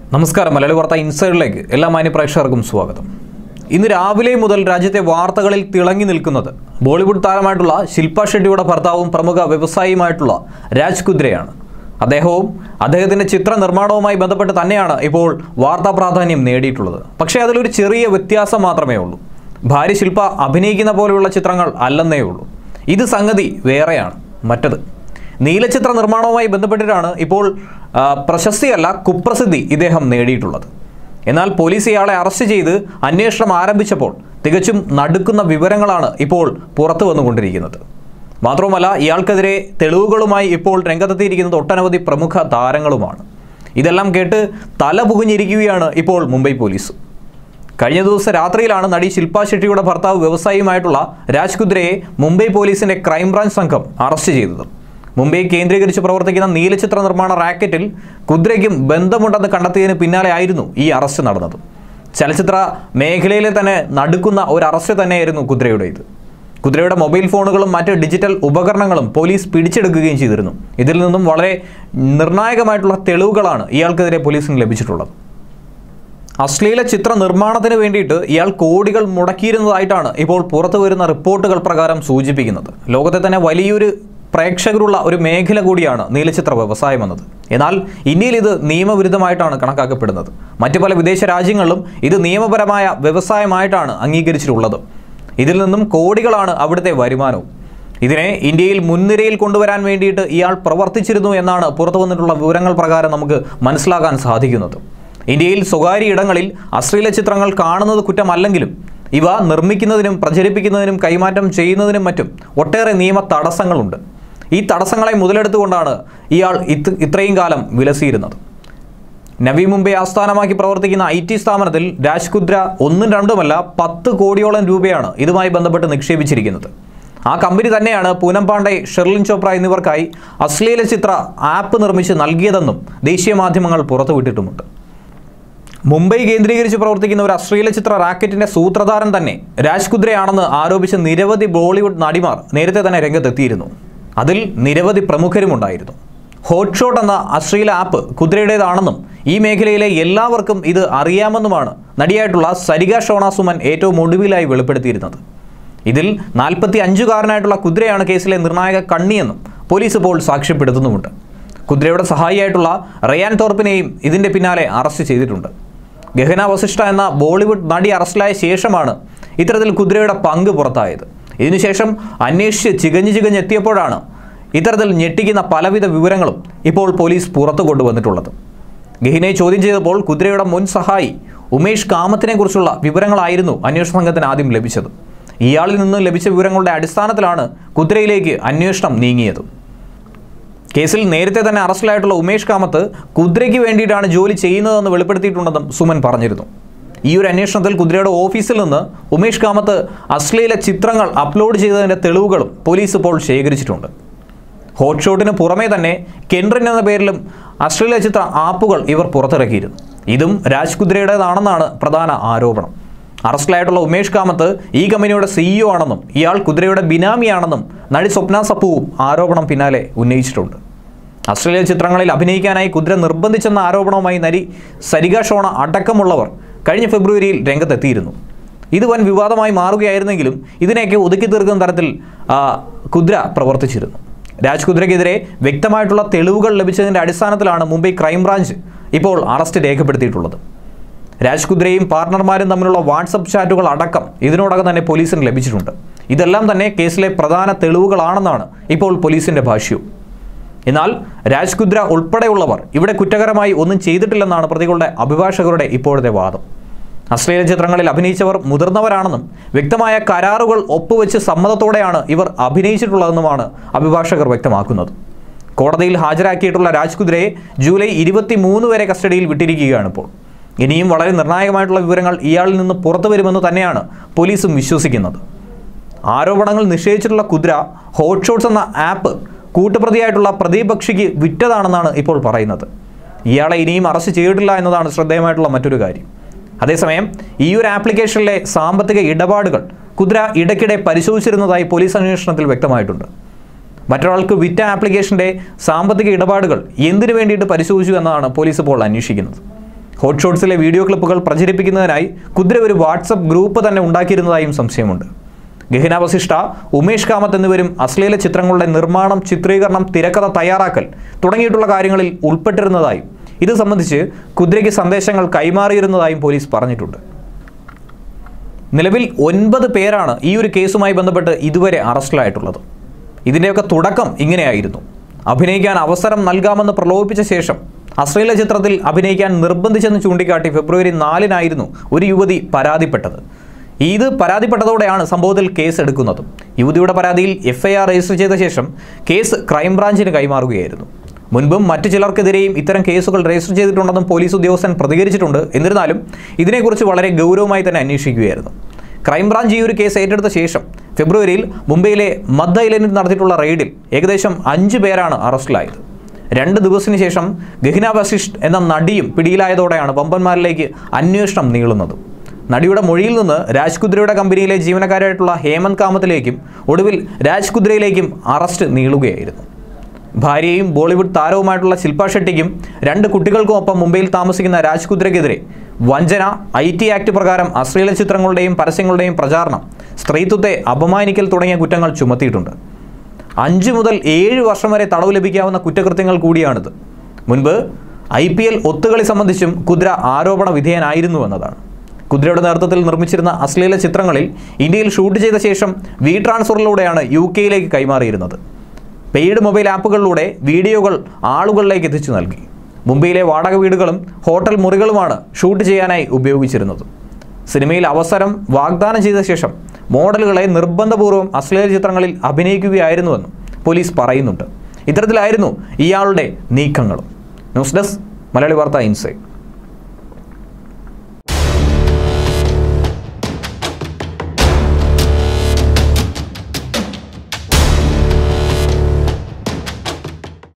നമസ്കാരം മലയാളി വാർത്ത ഇൻസൈഡിലേക്ക് എല്ലാ മാന്യ പ്രേക്ഷകർക്കും സ്വാഗതം ഇന്ന് രാവിലെ മുതൽ രാജ്യത്തെ വാർത്തകളിൽ തിളങ്ങി നിൽക്കുന്നത് ബോളിവുഡ് താരമായിട്ടുള്ള ശില്പ ഷെട്ടിയുടെ ഭർത്താവും പ്രമുഖ വ്യവസായിയുമായിട്ടുള്ള രാജ് കുദ്രയാണ് അദ്ദേഹവും അദ്ദേഹത്തിൻ്റെ ചിത്ര നിർമ്മാണവുമായി ബന്ധപ്പെട്ട് തന്നെയാണ് ഇപ്പോൾ വാർത്താ പ്രാധാന്യം നേടിയിട്ടുള്ളത് പക്ഷേ അതിലൊരു ചെറിയ വ്യത്യാസം മാത്രമേ ഉള്ളൂ ഭാര്യ ശില്പ അഭിനയിക്കുന്ന പോലെയുള്ള ചിത്രങ്ങൾ അല്ലെന്നേ ഉള്ളൂ ഇത് സംഗതി വേറെയാണ് മറ്റത് നീലചിത്ര നിർമ്മാണവുമായി ബന്ധപ്പെട്ടിട്ടാണ് ഇപ്പോൾ ആ, പ്രശസ്തിയല്ല കുപ്രസിദ്ധി ഇദ്ദേഹം നേടിയിട്ടുള്ളത് എന്നാൽ പോലീസ് ഇയാളെ അറസ്റ്റ് ചെയ്ത് അന്വേഷണം ആരംഭിച്ചപ്പോൾ തികച്ചും നടുക്കുന്ന വിവരങ്ങളാണ് ഇപ്പോൾ പുറത്തു വന്നുകൊണ്ടിരിക്കുന്നത് മാത്രവുമല്ല ഇയാൾക്കെതിരെ തെളിവുകളുമായി ഇപ്പോൾ രംഗത്തെത്തിയിരിക്കുന്നത് ഒട്ടനവധി പ്രമുഖ താരങ്ങളുമാണ് ഇതെല്ലാം കേട്ട് തല പുകുഞ്ഞിരിക്കുകയാണ് ഇപ്പോൾ മുംബൈ പോലീസ് കഴിഞ്ഞ ദിവസം രാത്രിയിലാണ് നടി ശില്പ ഷെട്ടിയുടെ ഭർത്താവ് വ്യവസായിയുമായിട്ടുള്ള രാജ് കുദ്രയെ മുംബൈ പോലീസിന്റെ ക്രൈംബ്രാഞ്ച് സംഘം അറസ്റ്റ് ചെയ്തത് മുംബൈ കേന്ദ്രീകരിച്ച് പ്രവർത്തിക്കുന്ന നീലചിത്ര നിർമ്മാണ റാക്കറ്റിൽ കുദ്രയ്ക്കും ബന്ധമുണ്ടെന്ന് കണ്ടെത്തിയതിന് പിന്നാലെ ആയിരുന്നു ഈ അറസ്റ്റ് നടന്നത് ചലച്ചിത്ര മേഖലയിലെ തന്നെ നടുക്കുന്ന ഒരു അറസ്റ്റ് തന്നെയായിരുന്നു കുദ്രയുടേത് കുതിരയുടെ മൊബൈൽ ഫോണുകളും മറ്റ് ഡിജിറ്റൽ ഉപകരണങ്ങളും പോലീസ് പിടിച്ചെടുക്കുകയും ചെയ്തിരുന്നു ഇതിൽ നിന്നും വളരെ നിർണായകമായിട്ടുള്ള തെളിവുകളാണ് ഇയാൾക്കെതിരെ പോലീസിന് ലഭിച്ചിട്ടുള്ളത് അശ്ലീല ചിത്ര നിർമ്മാണത്തിന് വേണ്ടിയിട്ട് ഇയാൾ കോടികൾ മുടക്കിയിരുന്നതായിട്ടാണ് ഇപ്പോൾ പുറത്തു വരുന്ന റിപ്പോർട്ടുകൾ പ്രകാരം സൂചിപ്പിക്കുന്നത് ലോകത്തെ തന്നെ വലിയൊരു പ്രേക്ഷകരുള്ള ഒരു മേഖല കൂടിയാണ് നീലചിത്ര വ്യവസായം എന്നത് എന്നാൽ ഇന്ത്യയിൽ ഇത് നിയമവിരുദ്ധമായിട്ടാണ് കണക്കാക്കപ്പെടുന്നത് മറ്റു പല വിദേശ രാജ്യങ്ങളിലും ഇത് നിയമപരമായ വ്യവസായമായിട്ടാണ് അംഗീകരിച്ചിട്ടുള്ളത് ഇതിൽ നിന്നും കോടികളാണ് അവിടുത്തെ വരുമാനവും ഇതിനെ ഇന്ത്യയിൽ മുൻനിരയിൽ കൊണ്ടുവരാൻ വേണ്ടിയിട്ട് ഇയാൾ പ്രവർത്തിച്ചിരുന്നു എന്നാണ് പുറത്തു വന്നിട്ടുള്ള വിവരങ്ങൾ പ്രകാരം നമുക്ക് മനസ്സിലാക്കാൻ സാധിക്കുന്നത് ഇന്ത്യയിൽ സ്വകാര്യ ഇടങ്ങളിൽ അശ്ലീല ചിത്രങ്ങൾ കാണുന്നത് കുറ്റമല്ലെങ്കിലും ഇവ നിർമ്മിക്കുന്നതിനും പ്രചരിപ്പിക്കുന്നതിനും കൈമാറ്റം ചെയ്യുന്നതിനും മറ്റും ഒട്ടേറെ നിയമ തടസ്സങ്ങളുണ്ട് ഈ തടസ്സങ്ങളെ മുതലെടുത്തുകൊണ്ടാണ് ഇയാൾ ഇത് ഇത്രയും കാലം വിലസിയിരുന്നത് നവി മുംബൈ ആസ്ഥാനമാക്കി പ്രവർത്തിക്കുന്ന ഐ ടി സ്ഥാപനത്തിൽ രാജ് കുദ്ര ഒന്നും രണ്ടുമല്ല പത്ത് കോടിയോളം രൂപയാണ് ഇതുമായി ബന്ധപ്പെട്ട് നിക്ഷേപിച്ചിരിക്കുന്നത് ആ കമ്പനി തന്നെയാണ് പൂനം പാണ്ഡെ ഷെർലിൻ ചോപ്ര എന്നിവർക്കായി അശ്ലീല ചിത്ര ആപ്പ് നിർമ്മിച്ച് നൽകിയതെന്നും ദേശീയ മാധ്യമങ്ങൾ പുറത്തുവിട്ടിട്ടുമുണ്ട് മുംബൈ കേന്ദ്രീകരിച്ച് പ്രവർത്തിക്കുന്ന ഒരു അശ്ലീല ചിത്ര റാക്കറ്റിന്റെ സൂത്രധാരൻ തന്നെ രാജ് കുദ്രയാണെന്ന് ആരോപിച്ച നിരവധി ബോളിവുഡ് നടിമാർ നേരത്തെ തന്നെ രംഗത്തെത്തിയിരുന്നു അതിൽ നിരവധി പ്രമുഖരുമുണ്ടായിരുന്നു ഹോട്ട് ഷോട്ട് എന്ന അശ്ലീല ആപ്പ് കുതിരയുടേതാണെന്നും ഈ മേഖലയിലെ എല്ലാവർക്കും ഇത് അറിയാമെന്നുമാണ് നടിയായിട്ടുള്ള സരിക ഷോണ സുമൻ ഏറ്റവും ഒടുവിലായി വെളിപ്പെടുത്തിയിരുന്നത് ഇതിൽ നാൽപ്പത്തി അഞ്ചുകാരനായിട്ടുള്ള കുതിരയാണ് കേസിലെ നിർണായക കണ്ണിയെന്നും പോലീസ് ഇപ്പോൾ സാക്ഷ്യപ്പെടുത്തുന്നുമുണ്ട് കുതിരയുടെ സഹായിയായിട്ടുള്ള റയാൻ തോർപ്പിനെയും ഇതിന്റെ പിന്നാലെ അറസ്റ്റ് ചെയ്തിട്ടുണ്ട് ഗഹന വസിഷ്ഠ എന്ന ബോളിവുഡ് നടി അറസ്റ്റിലായ ശേഷമാണ് ഇത്തരത്തിൽ കുതിരയുടെ പങ്ക് പുറത്തായത് ഇതിനുശേഷം അന്വേഷിച്ച് ചികഞ്ഞ് ചികഞ്ഞ് എത്തിയപ്പോഴാണ് ഇത്തരത്തിൽ ഞെട്ടിക്കുന്ന പലവിധ വിവരങ്ങളും ഇപ്പോൾ പോലീസ് പുറത്തു കൊണ്ടുവന്നിട്ടുള്ളത് ഗഹിനെ ചോദ്യം ചെയ്തപ്പോൾ കുതിരയുടെ മുൻ സഹായി ഉമേഷ് കാമത്തിനെ കുറിച്ചുള്ള വിവരങ്ങളായിരുന്നു അന്വേഷണ സംഘത്തിന് ആദ്യം ലഭിച്ചത് ഇയാളിൽ നിന്ന് ലഭിച്ച വിവരങ്ങളുടെ അടിസ്ഥാനത്തിലാണ് കുതിരയിലേക്ക് അന്വേഷണം നീങ്ങിയത് കേസിൽ നേരത്തെ തന്നെ അറസ്റ്റിലായിട്ടുള്ള ഉമേഷ് കാമത്ത് കുതിരയ്ക്ക് വേണ്ടിയിട്ടാണ് ജോലി ചെയ്യുന്നതെന്ന് വെളിപ്പെടുത്തിയിട്ടുണ്ടെന്നും സുമൻ പറഞ്ഞിരുന്നു ഈ ഒരു അന്വേഷണത്തിൽ കുതിരയുടെ ഓഫീസിൽ നിന്ന് ഉമേഷ് കാമത്ത് അശ്ലീല ചിത്രങ്ങൾ അപ്ലോഡ് ചെയ്തതിൻ്റെ തെളിവുകളും പോലീസ് ഇപ്പോൾ ശേഖരിച്ചിട്ടുണ്ട് ഹോട്ട് ഷോട്ടിന് പുറമേ തന്നെ കെൻറിൻ എന്ന പേരിലും അശ്ലീല ചിത്ര ആപ്പുകൾ ഇവർ പുറത്തിറക്കിയിരുന്നു ഇതും രാജ് കുതിരയുടേതാണെന്നാണ് പ്രധാന ആരോപണം അറസ്റ്റിലായിട്ടുള്ള ഉമേഷ് കാമത്ത് ഈ കമ്പനിയുടെ സിഇഒ ആണെന്നും ഇയാൾ കുതിരയുടെ ബിനാമിയാണെന്നും നടി സ്വപ്ന സപ്പുവും ആരോപണം പിന്നാലെ ഉന്നയിച്ചിട്ടുണ്ട് അശ്ലീല ചിത്രങ്ങളിൽ അഭിനയിക്കാനായി കുതിര നിർബന്ധിച്ചെന്ന ആരോപണവുമായി നരി സരിക ഷോണ അടക്കമുള്ളവർ കഴിഞ്ഞ ഫെബ്രുവരിയിൽ രംഗത്തെത്തിയിരുന്നു ഇത് വൻ വിവാദമായി മാറുകയായിരുന്നെങ്കിലും ഇതിനെയൊക്കെ ഒതുക്കി തീർക്കുന്ന തരത്തിൽ ആ, കുതിര പ്രവർത്തിച്ചിരുന്നു രാജ് കുതിരയ്ക്കെതിരെ വ്യക്തമായിട്ടുള്ള തെളിവുകൾ ലഭിച്ചതിൻ്റെ അടിസ്ഥാനത്തിലാണ് മുംബൈ ക്രൈംബ്രാഞ്ച് ഇപ്പോൾ അറസ്റ്റ് രേഖപ്പെടുത്തിയിട്ടുള്ളത് രാജ് കുദ്രയും പാർട്ണർമാരും തമ്മിലുള്ള വാട്സപ്പ് ചാറ്റുകൾ അടക്കം ഇതിനോടകം തന്നെ പോലീസിന് ലഭിച്ചിട്ടുണ്ട് ഇതെല്ലാം തന്നെ കേസിലെ പ്രധാന തെളിവുകളാണെന്നാണ് ഇപ്പോൾ പോലീസിന്റെ ഭാഷ്യവും എന്നാൽ രാജ് കുദ്ര ഉൾപ്പെടെയുള്ളവർ ഇവിടെ കുറ്റകരമായി ഒന്നും ചെയ്തിട്ടില്ലെന്നാണ് പ്രതികളുടെ അഭിഭാഷകരുടെ ഇപ്പോഴത്തെ വാദം അശ്ലീല ചിത്രങ്ങളിൽ അഭിനയിച്ചവർ മുതിർന്നവരാണെന്നും വ്യക്തമായ കരാറുകൾ ഒപ്പുവെച്ച് സമ്മതത്തോടെയാണ് ഇവർ അഭിനയിച്ചിട്ടുള്ളതെന്നുമാണ് അഭിഭാഷകർ വ്യക്തമാക്കുന്നത് കോടതിയിൽ ഹാജരാക്കിയിട്ടുള്ള രാജ് കുദ്രയെ ജൂലൈ ഇരുപത്തി മൂന്ന് വരെ കസ്റ്റഡിയിൽ വിട്ടിരിക്കുകയാണ് ഇപ്പോൾ ഇനിയും വളരെ നിർണായകമായിട്ടുള്ള വിവരങ്ങൾ ഇയാളിൽ നിന്ന് പുറത്തു വരുമെന്ന് തന്നെയാണ് പോലീസും വിശ്വസിക്കുന്നത് ആരോപണങ്ങൾ നിഷേധിച്ചിട്ടുള്ള കുതിര ഹോട്ട് ഷോട്ട്സ് എന്ന ആപ്പ് കൂട്ടുപ്രതിയായിട്ടുള്ള പ്രദീപ് ബക്ഷിക്ക് വിറ്റതാണെന്നാണ് ഇപ്പോൾ പറയുന്നത് ഇയാളെ ഇനിയും അറസ്റ്റ് ചെയ്തിട്ടില്ല എന്നതാണ് ശ്രദ്ധേയമായിട്ടുള്ള മറ്റൊരു കാര്യം അതേസമയം ഈ ഒരു ആപ്ലിക്കേഷനിലെ സാമ്പത്തിക ഇടപാടുകൾ കുതിര ഇടയ്ക്കിടെ പരിശോധിച്ചിരുന്നതായി പോലീസ് അന്വേഷണത്തിൽ വ്യക്തമായിട്ടുണ്ട് മറ്റൊരാൾക്ക് വിറ്റ ആപ്ലിക്കേഷൻ്റെ സാമ്പത്തിക ഇടപാടുകൾ എന്തിനു വേണ്ടിയിട്ട് പരിശോധിച്ചു എന്നതാണ് പോലീസ് ഇപ്പോൾ അന്വേഷിക്കുന്നത് ഹോട്ട് ഷോട്ട്സിലെ വീഡിയോ ക്ലിപ്പുകൾ പ്രചരിപ്പിക്കുന്നതിനായി കുതിര ഒരു വാട്സപ്പ് ഗ്രൂപ്പ് തന്നെ ഉണ്ടാക്കിയിരുന്നതായും സംശയമുണ്ട് ഗഹിന വസിഷ്ഠ ഉമേഷ് കാമത്ത് എന്നിവരും അശ്ലീല ചിത്രങ്ങളുടെ നിർമ്മാണം ചിത്രീകരണം തിരക്കഥ തയ്യാറാക്കൽ തുടങ്ങിയിട്ടുള്ള കാര്യങ്ങളിൽ ഉൾപ്പെട്ടിരുന്നതായും ഇത് സംബന്ധിച്ച് കുതിരയ്ക്ക് സന്ദേശങ്ങൾ കൈമാറിയിരുന്നതായും പോലീസ് പറഞ്ഞിട്ടുണ്ട് നിലവിൽ ഒൻപത് പേരാണ് ഈ ഒരു കേസുമായി ബന്ധപ്പെട്ട് ഇതുവരെ അറസ്റ്റിലായിട്ടുള്ളത് ഇതിൻ്റെയൊക്കെ തുടക്കം ഇങ്ങനെയായിരുന്നു അഭിനയിക്കാൻ അവസരം നൽകാമെന്ന് പ്രലോഭിപ്പിച്ച ശേഷം അശ്ലീല ചിത്രത്തിൽ അഭിനയിക്കാൻ നിർബന്ധിച്ചെന്ന് ചൂണ്ടിക്കാട്ടി ഫെബ്രുവരി നാലിനായിരുന്നു ഒരു യുവതി പരാതിപ്പെട്ടത് ഇത് പരാതിപ്പെട്ടതോടെയാണ് സംഭവത്തിൽ കേസ് എടുക്കുന്നത് യുവതിയുടെ പരാതിയിൽ എഫ്ഐആർ രജിസ്റ്റർ ചെയ്ത ശേഷം കേസ് ക്രൈംബ്രാഞ്ചിന് കൈമാറുകയായിരുന്നു മുൻപും മറ്റു ചിലർക്കെതിരെയും ഇത്തരം കേസുകൾ രജിസ്റ്റർ ചെയ്തിട്ടുണ്ടെന്നും പോലീസ് ഉദ്യോഗസ്ഥൻ പ്രതികരിച്ചിട്ടുണ്ട് എന്നിരുന്നാലും ഇതിനെക്കുറിച്ച് വളരെ ഗൗരവമായി തന്നെ അന്വേഷിക്കുകയായിരുന്നു ക്രൈംബ്രാഞ്ച് ഈ ഒരു കേസ് ഏറ്റെടുത്ത ശേഷം ഫെബ്രുവരിയിൽ മുംബൈയിലെ മദ് ഐലൻഡിൽ നടത്തിയിട്ടുള്ള റെയ്ഡിൽ ഏകദേശം അഞ്ച് പേരാണ് അറസ്റ്റിലായത് രണ്ട് ദിവസത്തിന് ശേഷം ഗഹിന വസിഷ്ഠ് എന്ന നടിയും പിടിയിലായതോടെയാണ് വമ്പന്മാരിലേക്ക് അന്വേഷണം നീളുന്നത് നടിയുടെ മൊഴിയിൽ നിന്ന് രാജ് കുദ്രയുടെ കമ്പനിയിലെ ജീവനക്കാരായിട്ടുള്ള ഹേമന്ത് കാമത്തിലേക്കും ഒടുവിൽ രാജ് കുദ്രയിലേക്കും അറസ്റ്റ് നീളുകയായിരുന്നു ഭാര്യയും ബോളിവുഡ് താരവുമായിട്ടുള്ള ശില്പ ഷെട്ടിക്കും രണ്ട് കുട്ടികൾക്കുമൊപ്പം മുംബൈയിൽ താമസിക്കുന്ന രാജ് കുദ്രയ്ക്കെതിരെ വഞ്ചന ഐ ടി ആക്ട് പ്രകാരം അശ്ലീല ചിത്രങ്ങളുടെയും പരസ്യങ്ങളുടെയും പ്രചാരണം സ്ത്രീത്വത്തെ അപമാനിക്കൽ തുടങ്ങിയ കുറ്റങ്ങൾ ചുമത്തിയിട്ടുണ്ട് അഞ്ച് മുതൽ ഏഴ് വർഷം വരെ തടവ് ലഭിക്കാവുന്ന കുറ്റകൃത്യങ്ങൾ കൂടിയാണിത് മുൻപ് ഐ പി എൽ ഒത്തുകളി സംബന്ധിച്ചും കുദ്ര ആരോപണ വിധേയനായിരുന്നു എന്നതാണ് കുദ്രയുടെ നേതൃത്വത്തിൽ നിർമ്മിച്ചിരുന്ന അശ്ലീല ചിത്രങ്ങളിൽ ഇന്ത്യയിൽ ഷൂട്ട് ചെയ്ത ശേഷം വി ട്രാൻസ്ഫറിലൂടെയാണ് യു കെയിലേക്ക് കൈമാറിയിരുന്നത് പെയ്ഡ് മൊബൈൽ ആപ്പുകളിലൂടെ വീഡിയോകൾ ആളുകളിലേക്ക് എത്തിച്ചു നൽകി മുംബൈയിലെ വാടക വീടുകളും ഹോട്ടൽ മുറികളുമാണ് ഷൂട്ട് ചെയ്യാനായി ഉപയോഗിച്ചിരുന്നത് സിനിമയിൽ അവസരം വാഗ്ദാനം ചെയ്ത ശേഷം മോഡലുകളെ നിർബന്ധപൂർവ്വം അശ്ലീല ചിത്രങ്ങളിൽ അഭിനയിക്കുകയായിരുന്നുവെന്നും പോലീസ് പറയുന്നുണ്ട് ഇത്തരത്തിലായിരുന്നു ഇയാളുടെ നീക്കങ്ങളും ന്യൂസ് ഡെസ്ക് മലയാളി വാർത്ത ഇൻസൈറ്റ്